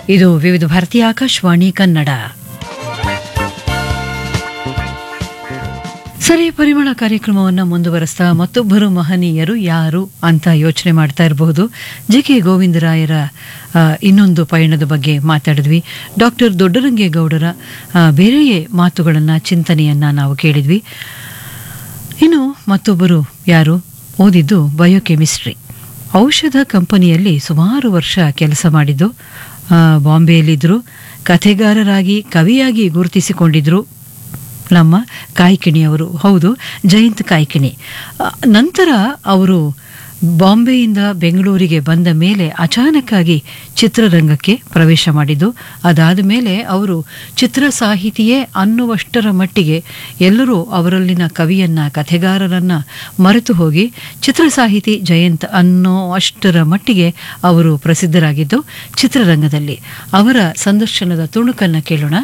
ಇದು ವಿವಿಧ ಭಾರತೀಯ ಆಕಾಶವಾಣಿ ಕನ್ನಡ ಸರಿ ಪರಿಮಳ ಕಾರ್ಯಕ್ರಮವನ್ನು ಮುಂದುವರೆಸ್ತಾ ಮತ್ತೊಬ್ಬರು ಮಹನೀಯರು ಯಾರು ಅಂತ ಯೋಚನೆ ಮಾಡ್ತಾ ಇರಬಹುದು ಜೆ ಕೆ ಗೋವಿಂದರಾಯರ ಆ, ಇನ್ನೊಂದು ಪಯಣದ ಬಗ್ಗೆ ಮಾತಾಡಿದ್ವಿ ಡಾಕ್ಟರ್ ದೊಡ್ಡರಂಗೇಗೌಡರ ಆ, ಬೇರೆಯೇ ಮಾತುಗಳನ್ನು ಚಿಂತನೆಯನ್ನು ನಾವು ಕೇಳಿದ್ವಿ ಇನ್ನು ಮತ್ತೊಬ್ಬರು ಯಾರು ಓದಿದ್ದು ಬಯೋಕೆಮಿಸ್ಟ್ರಿ ಔಷಧ ಕಂಪನಿಯಲ್ಲಿ ಸುಮಾರು ವರ್ಷ ಕೆಲಸ ಮಾಡಿದ್ದು ಆ, ಬಾಂಬೆಯಲ್ಲಿದ್ದರು ಕಥೆಗಾರರಾಗಿ ಕವಿಯಾಗಿ ಗುರುತಿಸಿಕೊಂಡಿದ್ರು ನಮ್ಮ ಕಾಯ್ಕಿಣಿಯವರು ಹೌದು ಜಯಂತ್ ಕಾಯ್ಕಿಣಿ ಆ, ನಂತರ ಅವರು ಬಾಂಬೆಯಿಂದ ಬೆಂಗಳೂರಿಗೆ ಬಂದ ಮೇಲೆ ಅಚಾನಕ್ಕಾಗಿ ಚಿತ್ರರಂಗಕ್ಕೆ ಪ್ರವೇಶ ಮಾಡಿದ್ದು ಅದಾದ ಮೇಲೆ ಅವರು ಚಿತ್ರ ಸಾಹಿತಿಯೇ ಅನ್ನುವಷ್ಟರ ಮಟ್ಟಿಗೆ ಎಲ್ಲರೂ ಅವರಲ್ಲಿನ ಕವಿಯನ್ನ ಕಥೆಗಾರರನ್ನ ಮರೆತು ಹೋಗಿ ಚಿತ್ರ ಸಾಹಿತಿ ಜಯಂತ್ ಅನ್ನೋ ಅಷ್ಟರ ಮಟ್ಟಿಗೆ ಅವರು ಪ್ರಸಿದ್ಧರಾಗಿದ್ದು ಚಿತ್ರರಂಗದಲ್ಲಿ ಅವರ ಸಂದರ್ಶನದ ತುಣುಕನ್ನು ಕೇಳೋಣ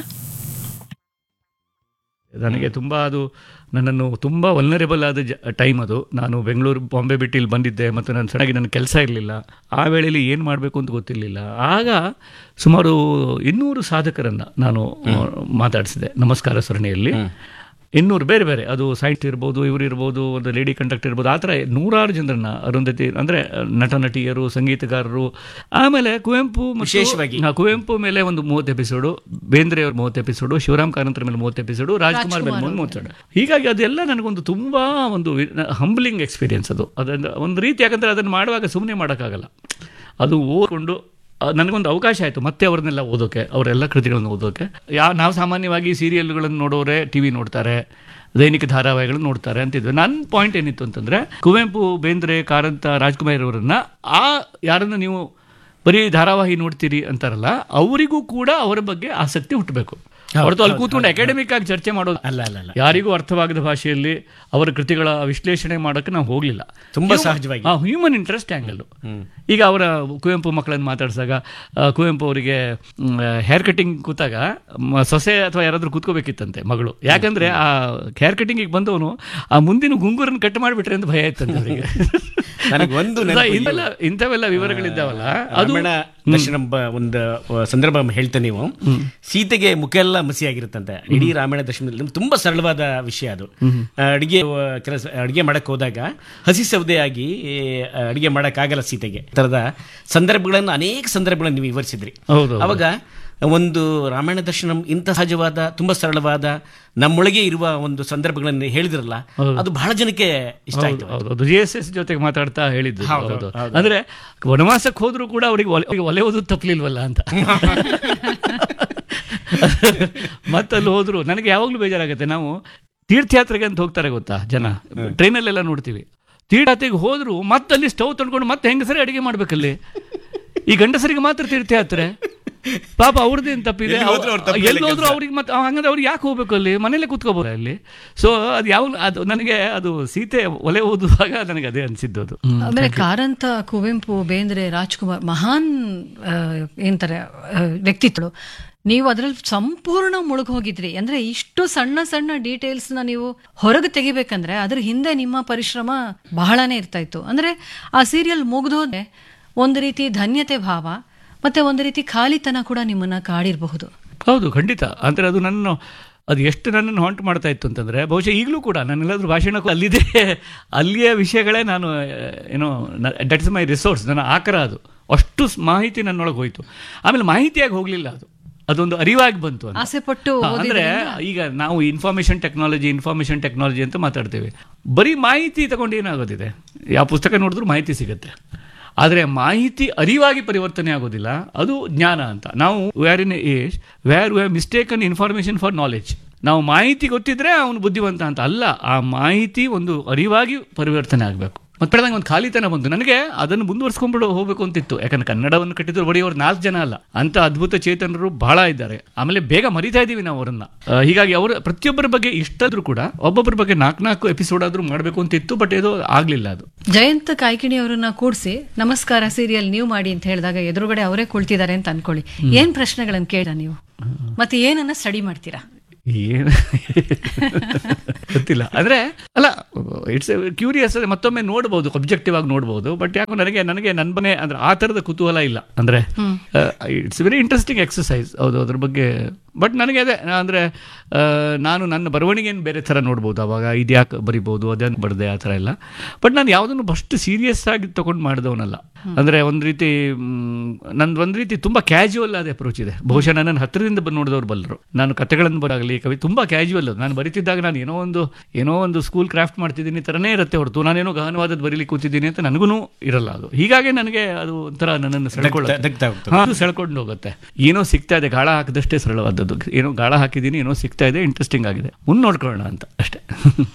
ನನಗೆ ತುಂಬ ಅದು ನನ್ನನ್ನು ತುಂಬ ವಲ್ನರೇಬಲ್ ಆದ ಜ ಟೈಮ್ ಅದು ನಾನು ಬೆಂಗಳೂರು ಬಾಂಬೆ ಬಿಟ್ಟು ಇಲ್ಲಿ ಬಂದಿದ್ದೆ ಮತ್ತು ನಾನು ಸಡನ್ನಾಗಿ ನನ್ನ ಕೆಲಸ ಇರಲಿಲ್ಲ ಆ ವೇಳೆಯಲ್ಲಿ ಏನು ಮಾಡಬೇಕು ಅಂತ ಗೊತ್ತಿರಲಿಲ್ಲ ಆಗ ಸುಮಾರು ಇನ್ನೂರು ಸಾಧಕರನ್ನು ನಾನು ಮಾತಾಡಿಸಿದೆ ನಮಸ್ಕಾರ ಸರಣಿಯಲ್ಲಿ ಇನ್ನೂರು ಬೇರೆ ಬೇರೆ ಅದು ಸೈಂಟ್ ಇರ್ಬೋದು ಇವರು ಇರ್ಬೋದು ಒಂದು ಲೇಡಿ ಕಂಡಕ್ಟರ್ ಇರ್ಬೋದು ಆ ಥರ ನೂರಾರು ಜನರನ್ನ ಅರುಂಧತಿ ಅಂದರೆ ನಟ ನಟಿಯರು ಸಂಗೀತಗಾರರು ಆಮೇಲೆ ಕುವೆಂಪು ಮತ್ತು- ವಿಶೇಷವಾಗಿ. ಹಾ, ಕುವೆಂಪು ಮೇಲೆ ಒಂದು ಮೂವತ್ತು ಎಪಿಸೋಡು ಬೇಂದ್ರೆ ಅವ್ರ ಮೂವತ್ತು ಎಪಿಸೋಡು ಶಿವರಾಮ್ ಕಾರಂತರ ಮೇಲೆ ಮೂವತ್ತು ಎಪಿಸೋಡು ರಾಜ್ಕುಮಾರ್ ಮೇಲೆ ಒಂದು ಮೂವತ್ತು ಎಪಿಸೋಡು ಹೀಗಾಗಿ ಅದೆಲ್ಲ ನನಗೊಂದು ತುಂಬಾ ಒಂದು ಹಂಬ್ಲಿಂಗ್ ಎಕ್ಸ್ಪೀರಿಯನ್ಸ್ ಅದು ಅದನ್ನು ಒಂದು ರೀತಿ ಯಾಕಂದ್ರೆ ಅದನ್ನು ಮಾಡುವಾಗ ಸುಮ್ಮನೆ ಮಾಡೋಕ್ಕಾಗಲ್ಲ ಅದು ಓದ್ಕೊಂಡು ಆ, ನನಗೊಂದು ಅವಕಾಶ ಆಯಿತು ಮತ್ತೆ ಅವ್ರನ್ನೆಲ್ಲ ಓದೋಕೆ ಅವರೆಲ್ಲ ಕೃತಿಗಳನ್ನು ಓದೋಕೆ ಯಾ ನಾವು ಸಾಮಾನ್ಯವಾಗಿ ಸೀರಿಯಲ್ಗಳನ್ನು ನೋಡೋರೆ ಟಿ ವಿ ನೋಡ್ತಾರೆ ದೈನಿಕ ಧಾರಾವಾಹಿಗಳನ್ನು ನೋಡ್ತಾರೆ ಅಂತಿದ್ವಿ ನನ್ನ ಪಾಯಿಂಟ್ ಏನಿತ್ತು ಅಂತಂದರೆ ಕುವೆಂಪು ಬೇಂದ್ರೆ ಕಾರಂತ ರಾಜ್ಕುಮಾರ್ ಅವರನ್ನ ಆ ಯಾರನ್ನು ನೀವು ಬರೀ ಧಾರಾವಾಹಿ ನೋಡ್ತೀರಿ ಅಂತಾರಲ್ಲ ಅವರಿಗೂ ಕೂಡ ಅವರ ಬಗ್ಗೆ ಆಸಕ್ತಿ ಹುಟ್ಟಬೇಕು ಹೊರತು ಅಲ್ಲಿ ಕೂತ್ಕೊಂಡು ಅಕಾಡೆಮಿಕ್ ಆಗಿ ಚರ್ಚೆ ಮಾಡೋದು ಅಲ್ಲ ಅಲ್ಲ ಅಲ್ಲ ಯಾರಿಗೂ ಅರ್ಥವಾಗದ ಭಾಷೆಯಲ್ಲಿ ಅವರ ಕೃತಿಗಳ ವಿಶ್ಲೇಷಣೆ ಮಾಡೋಕ್ಕೆ ನಾವು ಹೋಗಲಿಲ್ಲ ತುಂಬಾ ಸಹಜವಾಗಿ. ಹ್ಯೂಮನ್ ಇಂಟ್ರೆಸ್ಟ್ ಆ್ಯಂಗಲ್ ಈಗ ಅವರ ಕುವೆಂಪು ಮಕ್ಕಳನ್ನು ಮಾತಾಡ್ಸಾಗ ಆ, ಕುವೆಂಪು ಅವರಿಗೆ ಹೇರ್ ಕಟಿಂಗ್ ಕೂತಾಗ ಮ- ಸೊಸೆ ಅಥವಾ ಯಾರಾದ್ರೂ ಕೂತ್ಕೋಬೇಕಿತ್ತಂತೆ ಮಗಳು ಯಾಕಂದ್ರೆ ಆ ಹೇರ್ ಕಟಿಂಗಿಗೆ ಬಂದವನು ಆ ಮುಂದಿನ ಗುಂಗುರನ್ನು ಕಟ್ ಮಾಡಿಬಿಟ್ರೆ ಅಂತ ಭಯ ಇತ್ತಂತೆ ಅವರಿಗೆ ನನಗೆ ಒಂದು ನೆನಪು ಇಲ್ಲಿ. ಇಂಥವೆಲ್ಲ ಇಂಥವೆಲ್ಲ ವಿವರಗಳಿದ್ದಾವಲ್ಲ ಅದು ರಾಮಾಯಣ ದರ್ಶನ ಬ- ಒಂದು ಅಹ್, ಸಂದರ್ಭ ಹೇಳ್ತೇನೆ ನೀವು ಸೀತೆಗೆ ಮುಖ ಎಲ್ಲ ಮಸಿಯಾಗಿರುತ್ತಂತೆ ಇಡೀ ರಾಮಾಯಣ ದರ್ಶನದಲ್ಲಿ ತುಂಬಾ ಸರಳವಾದ ವಿಷಯ ಅದು ಅಡಿಗೆ ಕೆಲಸ ಅಡಿಗೆ ಮಾಡಕ್ ಹೋದಾಗ ಹಸಿ ಸೌದೆಯಾಗಿ ಅಹ್, ಅಡಿಗೆ ಮಾಡಕ್ ಆಗಲ್ಲ ಸೀತೆಗೆ ಈ ತರದ ಸಂದರ್ಭಗಳನ್ನು ಅನೇಕ ಸಂದರ್ಭಗಳನ್ನು ನೀವು ವಿವರಿಸಿದ್ರಿ ಹೌದು ಅವಾಗ ಒಂದು ರಾಮಾಯಣ ದರ್ಶನಂ ಇಂಥ ಸಹಜವಾದ ತುಂಬಾ ಸರಳವಾದ ನಮ್ಮೊಳಗೆ ಇರುವ ಒಂದು ಸಂದರ್ಭಗಳನ್ನು ಹೇಳಿದ್ರಲ್ಲ ಅದು ಬಹಳ ಜನಕ್ಕೆ ಇಷ್ಟ ಆಯ್ತು ಹೌದು ಹೌದು ಜಿ ಎಸ್ ಎಸ್ ಜೊತೆಗೆ ಮಾತಾಡ್ತಾ ಹೇಳಿದ್ದು ಹೌದು ಅಂದ್ರೆ ವನವಾಸಕ್ಕೆ ಹೋದ್ರೂ ಕೂಡ ಅವರಿಗೆ ಒಲೆ ಅವ್ರಿಗೆ ಒಲೆ ಓದೋದು ತಪ್ಪಲಿಲ್ವಲ್ಲ ಅಂತ ಮತ್ತಲ್ಲಿ ಹೋದ್ರು ನನಗೆ ಯಾವಾಗಲೂ ಬೇಜಾರಾಗುತ್ತೆ ನಾವು ತೀರ್ಥಯಾತ್ರೆಗೆ ಅಂತ ಹೋಗ್ತಾರೆ ಗೊತ್ತಾ ಜನ ಟ್ರೈನಲ್ಲೆಲ್ಲ ನೋಡ್ತೀವಿ ತೀರ್ಥಯಾತ್ರೆಗೆ ಹೋದ್ರು ಮತ್ತಲ್ಲಿ ಸ್ಟವ್ ತಂದ್ಕೊಂಡು ಮತ್ತೆ ಹೆಂಗಸರೇ ಅಡಿಗೆ ಮಾಡ್ಬೇಕಲ್ಲಿ ಈ ಗಂಡಸರಿಗೆ ಮಾತ್ರ ತೀರ್ಥಯಾತ್ರೆ ಪಾಪ ಅವ್ರದ್ದೇನು ತಪ್ಪಿದೆ ಎಲ್ಲಿ ಹೋದ್ರು ಅವ್ರ ತಪ್ಪಿಲ್ಲ ಎಲ್ಲಿ ಹೋದ್ರು ಅವ್ರಿಗೆ ಮತ್ತೆ ಹಂಗಂದ್ರೆ ಅವ್ರಿಗೆ ಯಾಕೆ ಹೋಗ್ಬೇಕು ಅಲ್ಲಿ ಮನೇಲೆ ಕೂತ್ಕೋಬೋದು ಅಲ್ಲಿ ಸೊ ಅದು ಯಾವ ಅದು ನನಗೆ ಅದು ಸೀತೆ ಒಲೆ ಓದುವಾಗ ನನಗೆ ಅದೇ ಅನ್ಸಿದ್ದು ಅದು ಆಮೇಲೆ ಕಾರಂತ ಕುವೆಂಪು ಬೇಂದ್ರೆ ರಾಜ್ಕುಮಾರ್ ಮಹಾನ್ ಆ, ಏನಂತಾರೆ ಆ, ವ್ಯಕ್ತಿತ್ವಗಳು ನೀವು ಅದರಲ್ಲಿ ಸಂಪೂರ್ಣ ಮುಳುಗ್ ಹೋಗಿದ್ರಿ ಅಂದ್ರೆ ಇಷ್ಟು ಸಣ್ಣ ಸಣ್ಣ ಡೀಟೇಲ್ಸ್ ನ ನೀವು ಹೊರಗೆ ತೆಗಿಬೇಕಂದ್ರೆ ಅದ್ರ ಹಿಂದೆ ನಿಮ್ಮ ಪರಿಶ್ರಮ ಬಹಳನೇ ಇರ್ತಾ ಇತ್ತು ಅಂದ್ರೆ ಆ ಸೀರಿಯಲ್ ಮುಗ್ದೋದೆ ಒಂದು ರೀತಿ ಧನ್ಯತೆ ಭಾವ ಮತ್ತೆ ಒಂದು ರೀತಿ ಖಾಲಿತನ ಕೂಡ ನಿಮ್ಮನ್ನ ಕಾಡಿರಬಹುದು ಹೌದು ಖಂಡಿತ ಅಂದರೆ ಅದು ನನ್ನ ಅದು ಎಷ್ಟು ನನ್ನನ್ನು ಹಾಂಟ್ ಮಾಡ್ತಾ ಇತ್ತು ಅಂತಂದರೆ ಬಹುಶಃ ಈಗಲೂ ಕೂಡ ನನ್ನೆಲ್ಲಾದ್ರೂ ಭಾಷಣಕ್ಕೂ ಅಲ್ಲಿದೆ ಅಲ್ಲಿಯ ವಿಷಯಗಳೇ ನಾನು ಏನೋ ದಟ್ ಇಸ್ ಮೈ ರಿಸೋರ್ಸ್ ನನ್ನ ಆಕರ ಅದು ಅಷ್ಟು ಸ್- ಮಾಹಿತಿ ನನ್ನೊಳಗೆ ಹೋಯಿತು ಆಮೇಲೆ ಮಾಹಿತಿಯಾಗಿ ಹೋಗಲಿಲ್ಲ ಅದು ಅದೊಂದು ಅರಿವಾಗಿ ಬಂತು ಅಂತ. ಆಸೆ ಪಟ್ಟು ಹಾ, ಅಂದ್ರೆ ಈಗ ನಾವು ಇನ್ಫಾರ್ಮೇಶನ್ ಟೆಕ್ನಾಲಜಿ ಇನ್ಫಾರ್ಮೇಶನ್ ಟೆಕ್ನಾಲಜಿ ಅಂತ ಮಾತಾಡ್ತೇವೆ ಬರೀ ಮಾಹಿತಿ ತಗೊಂಡು ಏನಾಗೋದಿದೆ ಯಾವ ಪುಸ್ತಕ ನೋಡಿದ್ರೂ ಮಾಹಿತಿ ಸಿಗುತ್ತೆ ಆದರೆ ಮಾಹಿತಿ ಅರಿವಾಗಿ ಪರಿವರ್ತನೆ ಆಗೋದಿಲ್ಲ ಅದು ಜ್ಞಾನ ಅಂತ ನಾವು we're in age where we're mistaken information for knowledge ನಾವು ಮಾಹಿತಿ ಗೊತ್ತಿದ್ರೆ ಅವನು ಬುದ್ಧಿವಂತ ಅಂತ ಅಲ್ಲ ಆ ಮಾಹಿತಿ ಒಂದು ಅರಿವಾಗಿ ಪರಿವರ್ತನೆ ಆಗಬೇಕು ಮತ್ತೆ ಬೆಳೆದಂಗೆ ಒಂದು ಖಾಲಿತನ ಬಂತು ನನಗೆ ಅದನ್ನು ಮುಂದುವರ್ಸ್ಕೊಂಡ್ಬಿಡು ಹೋಗಬೇಕು ಅಂತಿತ್ತು ಯಾಕಂದ್ರೆ ಕನ್ನಡವನ್ನು ಕಟ್ಟಿದ್ರು ಬರೀ ಅವ್ರು ನಾಲ್ಕು ಜನ ಅಲ್ಲ ಅಂತ ಅದ್ಭುತ ಚೇತನರು ಬಹಳ ಇದ್ದಾರೆ ಆಮೇಲೆ ಬೇಗ ಮರಿತಾ ಇದ್ದೀವಿ ನಾವು ಅವರನ್ನ ಆ, ಹೀಗಾಗಿ ಅವರ ಪ್ರತಿಯೊಬ್ಬರ ಬಗ್ಗೆ ಇಷ್ಟಾದ್ರೂ ಕೂಡ ಒಬ್ಬೊಬ್ಬರ ಬಗ್ಗೆ ನಾಲ್ಕು ನಾಲ್ಕು ಎಪಿಸೋಡ್ ಆದ್ರೂ ಮಾಡಬೇಕು ಅಂತಿತ್ತು ಬಟ್ ಇದು ಆಗ್ಲಿಲ್ಲ ಅದು ಜಯಂತ್ ಕಾಯ್ಕಿಣಿ ಅವರನ್ನ ಕೂಡಿಸಿ ನಮಸ್ಕಾರ ಸೀರಿಯಲ್ ನೀವು ಮಾಡಿ ಅಂತ ಹೇಳಿದಾಗ ಎದುರುಗಡೆ ಅವರೇ ಕುಳ್ತಿದ್ದಾರೆ ಅಂತ ಅನ್ಕೊಳ್ಳಿ ಏನ್ ಪ್ರಶ್ನೆಗಳನ್ನ ಕೇಳ ನೀವು ಮತ್ತೆ ಏನನ್ನ ಸ್ಟಡಿ ಮಾಡ್ತೀರಾ ಏನು ಗೊತ್ತಿಲ್ಲ ಅಂದ್ರೆ ಅಲ್ಲ ಇಟ್ಸ್ ಕ್ಯೂರಿಯಸ್ ಮತ್ತೊಮ್ಮೆ ನೋಡ್ಬೋದು ಒಬ್ಜೆಕ್ಟಿವ್ ಆಗಿ ನೋಡ್ಬೋದು ಬಟ್ ಯಾಕೋ ನನಗೆ ನನಗೆ ನನ್ನ ಮನೆ ಅಂದ್ರೆ ಆ ಥರದ ಕುತೂಹಲ ಇಲ್ಲ ಅಂದ್ರೆ ಇಟ್ಸ್ ವೆರಿ ಇಂಟ್ರೆಸ್ಟಿಂಗ್ ಎಕ್ಸಸೈಸ್ ಹೌದು ಅದ್ರ ಬಗ್ಗೆ ಬಟ್ ನನಗೆ ಅದೇ ಅಂದ್ರೆ ಆ, ನಾನು ನನ್ನ ಬರವಣಿಗೆಯನ್ನು ಬೇರೆ ಥರ ನೋಡ್ಬೋದು ಅವಾಗ ಇದ್ಯಾಕೆ ಬರಿಬೋದು ಅದನ್ನು ಬರದೆ ಆ ಥರ ಎಲ್ಲ ಬಟ್ ನಾನು ಯಾವುದನ್ನು ಅಷ್ಟು ಸೀರಿಯಸ್ ಆಗಿ ತಗೊಂಡು ಮಾಡಿದವನಲ್ಲ ಅಂದ್ರೆ ಒಂದು ರೀತಿ ಮ್, ನಂದು ಒಂದು ರೀತಿ ತುಂಬಾ ಕ್ಯಾಶುವಲ್ ಆದ ಅಪ್ರೋಚ್ ಇದೆ ಬಹುಶಃ ನನ್ನನ್ನು ಹತ್ತಿರದಿಂದ ಬಂದು ನೋಡಿದವ್ರು ಬಲ್ಲರು ನಾನು ಕಥೆಗಳನ್ನು ಬರಾಗಲಿ ಕವಿ ತುಂಬಾ ಕ್ಯಾಶುವಲ್ ನಾನು ಬರಿತಿದ್ದಾಗ ನಾನು ಏನೋ ಒಂದು ಏನೋ ಒಂದು ಸ್ಕೂಲ್ ಕ್ರಾಫ್ಟ್ ಮಾಡ್ತಿದ್ದೀನಿ ಥರನೇ ಇರುತ್ತೆ ಹೊರತು ನಾನೇನೋ ಗಹನವಾದದ್ದು ಬರೀಲಿಕ್ಕೆ ಕೂತಿದ್ದೀನಿ ಅಂತ ನನಗೂ ಇರಲ್ಲ ಅದು ಹೀಗಾಗಿ ನನಗೆ ಅದು ಒಂಥರ ನನ್ನನ್ನು ಸೆಳ್ಕೊಳ್ಳುತ್ತೆ ದಗ್ತಾ ಹೋಗ್ತದೆ ಹಾ, ಅದು ಸೆಳ್ಕೊಂಡು ಹೋಗುತ್ತೆ ಏನೋ ಸಿಗ್ತಾ ಇದೆ ಗಾಳ ಹಾಕಿದಷ್ಟೇ ಸರಳವಾದದ್ದು ಏನೋ ಗಾಳ ಹಾಕಿದ್ದೀನಿ ಏನೋ ಸಿಗ್ತಾ ಇದೆ ಇಂಟ್ರೆಸ್ಟಿಂಗ್ ಆಗಿದೆ ಮುಂದೆ ನೋಡ್ಕೊಳ್ಳೋಣ ಅಂತ ಅಷ್ಟೇ